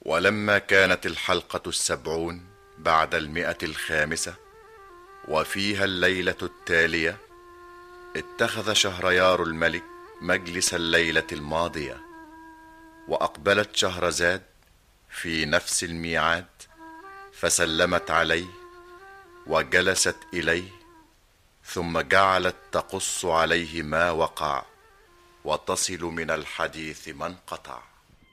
ولما كانت الحلقة السبعون بعد المئة الخامسة وفيها الليلة التالية اتخذ شهريار الملك مجلس الليلة الماضية وأقبلت شهرزاد في نفس الميعاد فسلمت عليه وجلست إليه ثم جعلت تقص عليه ما وقع وتصل من الحديث ما انقطع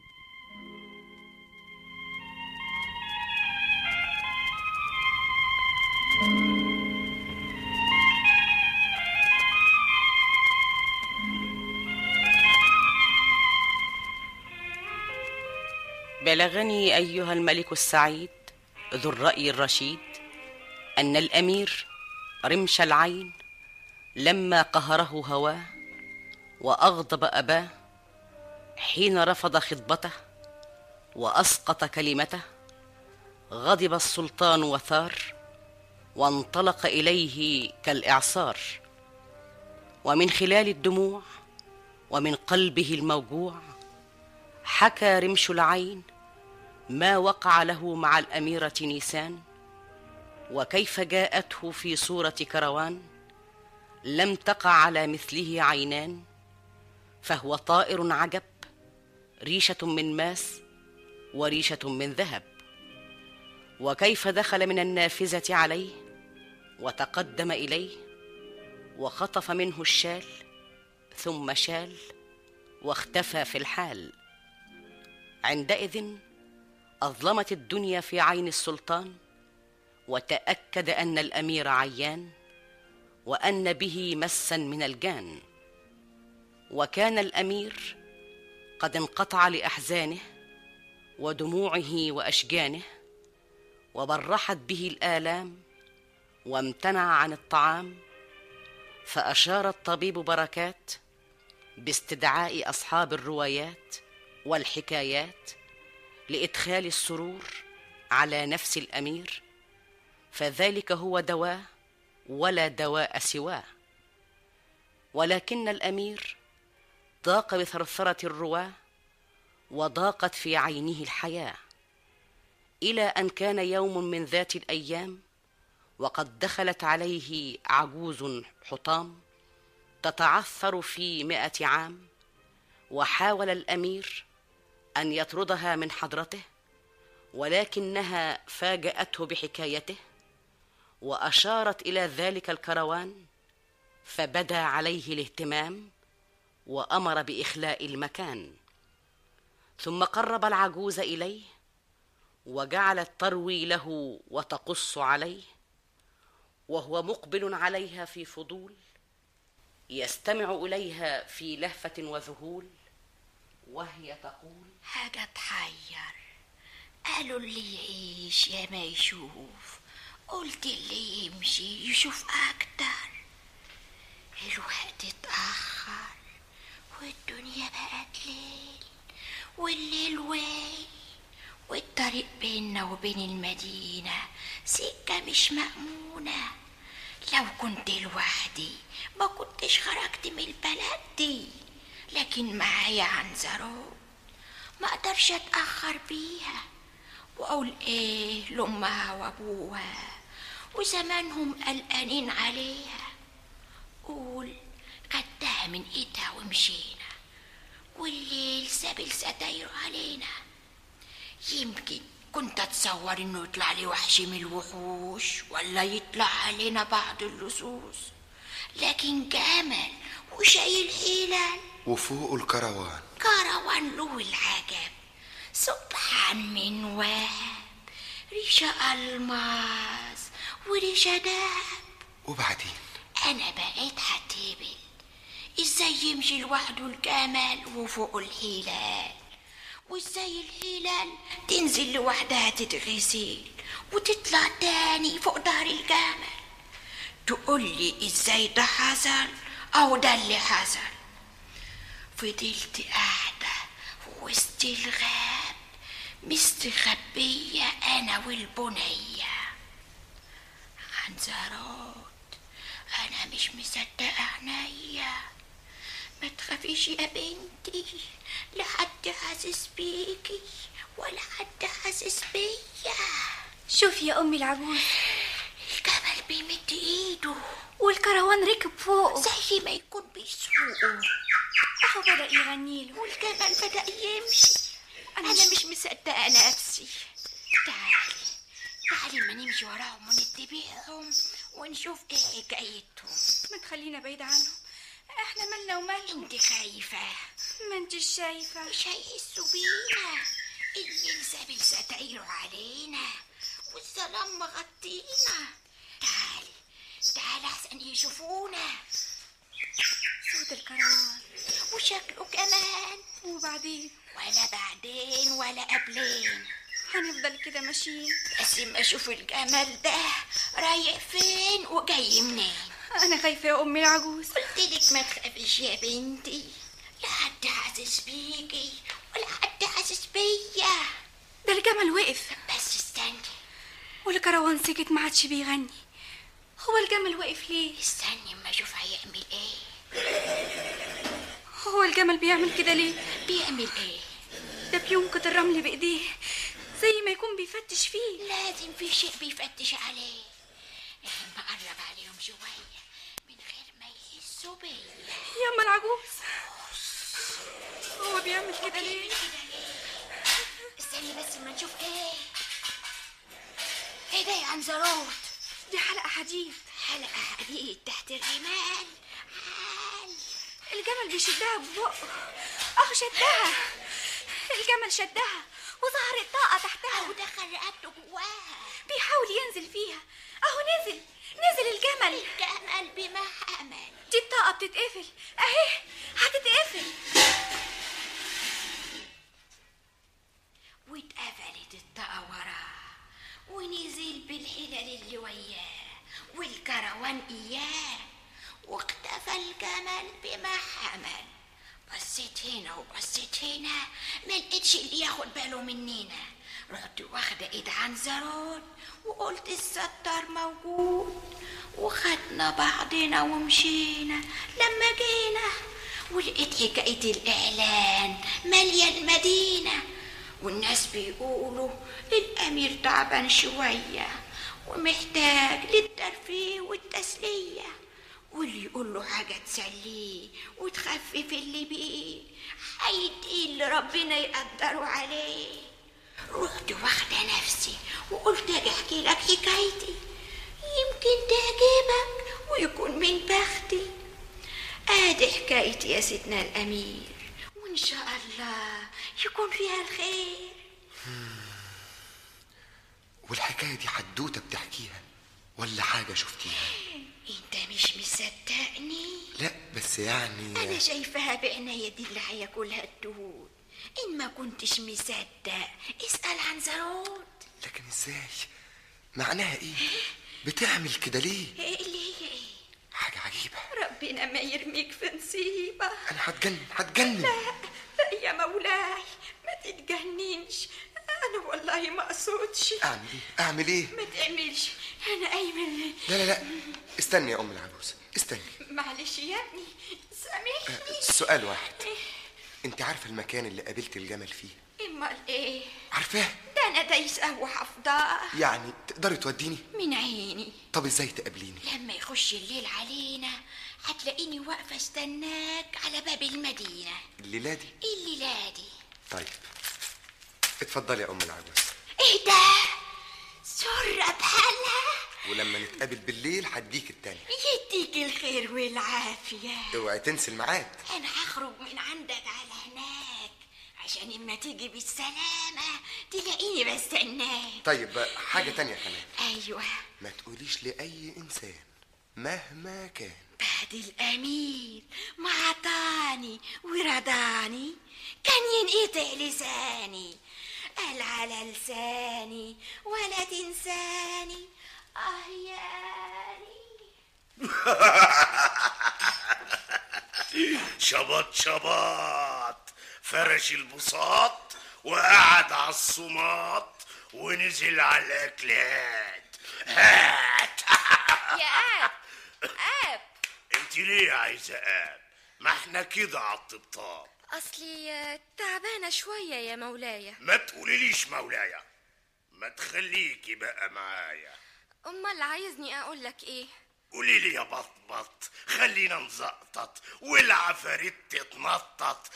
بلغني ايها الملك السعيد ذو الراي الرشيد ان الامير رمش العين لما قهره هواه واغضب اباه حين رفض خطبته واسقط كلمته غضب السلطان وثار وانطلق اليه كالاعصار ومن خلال الدموع ومن قلبه الموجوع حكى رمش العين ما وقع له مع الاميره نيسان وكيف جاءته في صوره كروان لم تقع على مثله عينان فهو طائر عجب ريشه من ماس وريشه من ذهب وكيف دخل من النافذه عليه وتقدم اليه وخطف منه الشال ثم شال واختفى في الحال عندئذ اظلمت الدنيا في عين السلطان وتاكد ان الامير عيان وان به مسا من الجان وكان الامير قد انقطع لاحزانه ودموعه واشجانه وبرحت به الالام وامتنع عن الطعام فاشار الطبيب بركات باستدعاء اصحاب الروايات والحكايات لادخال السرور على نفس الامير فذلك هو دواء ولا دواء سواه ولكن الامير ضاق بثرثره الرواه وضاقت في عينه الحياه الى ان كان يوم من ذات الايام وقد دخلت عليه عجوز حطام تتعثر في مائه عام وحاول الامير ان يطردها من حضرته ولكنها فاجاته بحكايته واشارت الى ذلك الكروان فبدا عليه الاهتمام وامر باخلاء المكان ثم قرب العجوز اليه وجعلت تروي له وتقص عليه وهو مقبل عليها في فضول يستمع اليها في لهفه وذهول وهي تقول حاجة تحير قالوا اللي يعيش يا ما يشوف قلت اللي يمشي يشوف أكتر الوقت اتأخر والدنيا بقت ليل والليل ويل والطريق بيننا وبين المدينة سكة مش مأمونة لو كنت لوحدي ما كنتش خرجت من البلد دي لكن معايا عنزرات ما اقدرش اتاخر بيها واقول ايه لامها وابوها وزمانهم قلقانين عليها قول خدتها من ايدها ومشينا والليل ساب الستاير علينا يمكن كنت اتصور انه يطلع لي وحش من الوحوش ولا يطلع علينا بعض اللصوص لكن جمل وشايل حيلة وفوق الكروان كروان له العجب سبحان من وهب ريشة ألماس وريشة دهب وبعدين أنا بقيت هتبل إزاي يمشي لوحده الجمل وفوق الهلال وإزاي الهلال تنزل لوحدها تتغسل وتطلع تاني فوق ظهر الجمل تقولي إزاي ده حصل أو ده اللي حصل فضلت قاعدة وسط الغاب مستخبية أنا والبنية عنزرات أنا مش مصدقة عينيا ما تخافيش يا بنتي لا حد حاسس بيكي ولا حد حاسس بيا شوفي يا أمي العجوز الجمل بيمد ايده والكروان ركب فوقه زي ما يكون بيسوقه أهو بدأ يغني له والجمل بدأ يمشي أنا مش مصدقة نفسي تعالي تعالي ما نمشي وراهم ونتبعهم ونشوف ايه حكايتهم ما تخلينا بعيد عنهم احنا مالنا ومالهم انت خايفة ما انتش شايفة مش هيحسوا بينا الليل ساب ستايره علينا والظلام مغطينا تعالي تعالي احسن يشوفونا صوت الكروان وشكله كمان وبعدين ولا بعدين ولا قبلين هنفضل كده ماشيين بس ما اشوف الجمل ده رايح فين وجاي منين أنا خايفة يا أمي العجوز قلتلك ما تخافيش يا بنتي لا حد حاسس بيكي ولا حد حاسس بيا ده الجمل وقف بس استني والكروان سكت ما عادش بيغني هو الجمل وقف ليه استني اما اشوف هيعمل ايه هو الجمل بيعمل كده ليه بيعمل ايه ده بينقط الرمل بإيديه زي ما يكون بيفتش فيه لازم في شيء بيفتش عليه لما قرب عليهم شوية من غير ما يحسوا بيا يا أم العجوز هو بيعمل كده ليه استني بس ما نشوف ايه ايه ده يا عنزروت دي حلقة حديد حلقة حديد تحت الرمال عال الجمل بيشدها ببقه اه شدها الجمل شدها وظهرت طاقة تحتها اهو دخل رقبته جواها بيحاول ينزل فيها اهو نزل نزل الجمل الجمل بما حمل دي الطاقة بتتقفل اهي هتتقفل واتقفلت الطاقة وراه ونزل بالحلل اللي وياه والكروان إياه واختفى الجمل بما حمل بصيت هنا وبصيت هنا ما لقيتش اللي ياخد باله مننا رحت واخدة ايد عنزرون وقلت الستار موجود وخدنا بعضنا ومشينا لما جينا ولقيت حكاية الإعلان مالية المدينة والناس بيقولوا الأمير تعبان شوية ومحتاج للترفيه والتسلية واللي يقول له حاجة تسليه وتخفف اللي بيه هيديه اللي ربنا يقدره عليه رحت واخدة نفسي وقلت أجي أحكي لك حكايتي يمكن تعجبك ويكون من بختي ادي حكايتي يا سيدنا الامير وان شاء الله يكون فيها الخير والحكاية دي حدوتة بتحكيها ولا حاجة شفتيها انت مش مصدقني لا بس يعني انا شايفاها بعناية دي اللي هياكلها الدهون ان ما كنتش مصدق اسال عن زرود لكن ازاي معناها ايه بتعمل كده ليه ايه اللي هي ايه حاجة عجيبة ربنا ما يرميك في نصيبه انا هتجنن هتجنن لا يا مولاي ما تتجننش انا والله ما اقصدش اعمل ايه اعمل ايه ما تعملش انا ايمن لا لا لا استني يا ام العروس استني معلش يا ابني سامحني سؤال واحد انت عارفه المكان اللي قابلت الجمل فيه امال ايه عارفاه ده انا دايسه وحافظاه يعني تقدري توديني من عيني طب ازاي تقابليني لما يخش الليل علينا هتلاقيني واقفه استناك على باب المدينه الليله دي الليله دي طيب اتفضلي يا ام العروس ايه ده سره بحالها ولما نتقابل بالليل هديك التانية يديك الخير والعافيه اوعي تنسي الميعاد انا هخرج من عندك على هناك عشان اما تيجي بالسلامه تلاقيني بستناك طيب حاجة تانية كمان ايوه ما تقوليش لأي إنسان مهما كان بعد الأمير ما عطاني ورضاني كان ينقطع لساني قال على لساني ولا تنساني آه ياني شبط شبط فرش البساط وقعد على الصماط ونزل على الاكلات هات يا اب اب انت ليه عايزه اب ما احنا كده على الطبطاب اصلي تعبانه شويه يا مولاي ما تقوليليش مولاي ما تخليكي بقى معايا امال عايزني اقول لك ايه قولي لي يا بط بط خلينا نزقطط والعفاريت تتنطط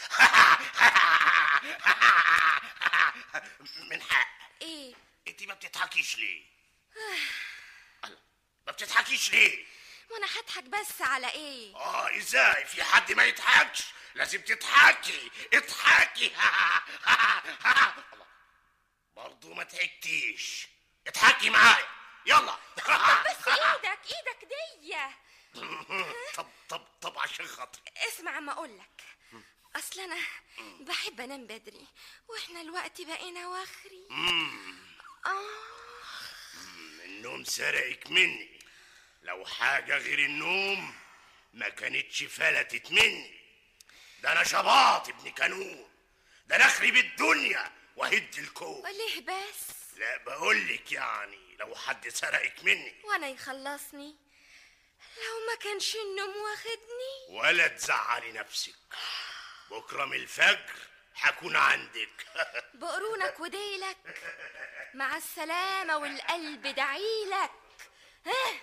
من حق ايه انت ما بتضحكيش ليه الله، ما بتضحكيش ليه وانا هضحك بس على ايه اه ازاي في حد ما يضحكش لازم تضحكي اضحكي الله، برضو ما ضحكتيش اضحكي معايا يلا بس ايدك ايدك دي طب طب طب عشان خاطري اسمع ما اقولك اصل انا بحب انام بدري واحنا الوقت بقينا واخري اه النوم سرقك مني لو حاجة غير النوم ما كانتش فلتت مني ده انا شباط ابن كانون ده انا اخرب الدنيا وهد الكون ليه بس لا بقولك يعني لو حد سرقك مني وانا يخلصني لو ما كانش النوم واخدني ولا تزعلي نفسك بكرة من الفجر هكون عندك بقرونك وديلك مع السلامة والقلب دعيلك ها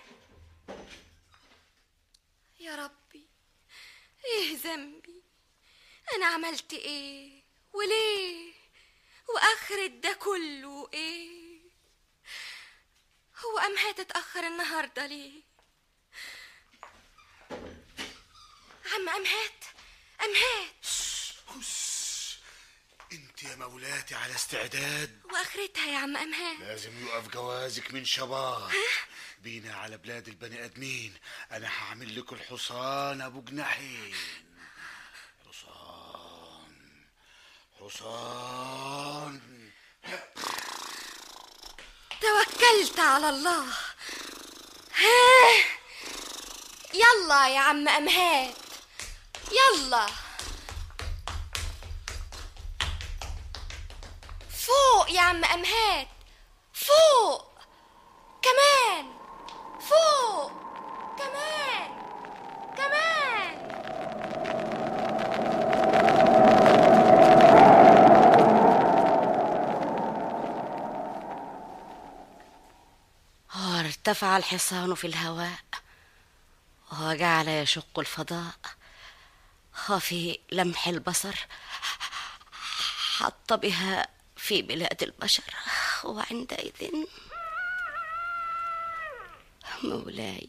يا ربي ايه ذنبي انا عملت ايه وليه واخرة ده كله ايه هو امهات اتأخر النهاردة ليه عم امهات امهات انت يا مولاتي على استعداد واخرتها يا عم امهات لازم يقف جوازك من شباب بينا على بلاد البني ادمين انا هعمل لك الحصان ابو جناحين حصان حصان توكلت على الله ها يلا يا عم امهات يلا فوق يا عم امهات فوق كمان فوق كمان كمان ارتفع الحصان في الهواء وجعل يشق الفضاء وفي لمح البصر حط بها في بلاد البشر وعندئذ مولاي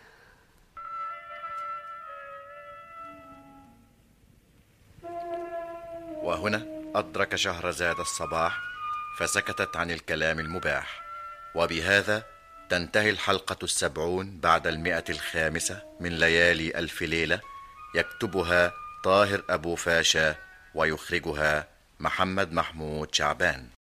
وهنا أدرك شهرزاد الصباح فسكتت عن الكلام المباح وبهذا تنتهي الحلقة السبعون بعد المئة الخامسة من ليالي ألف ليلة يكتبها طاهر أبو فاشا ويخرجها محمد محمود شعبان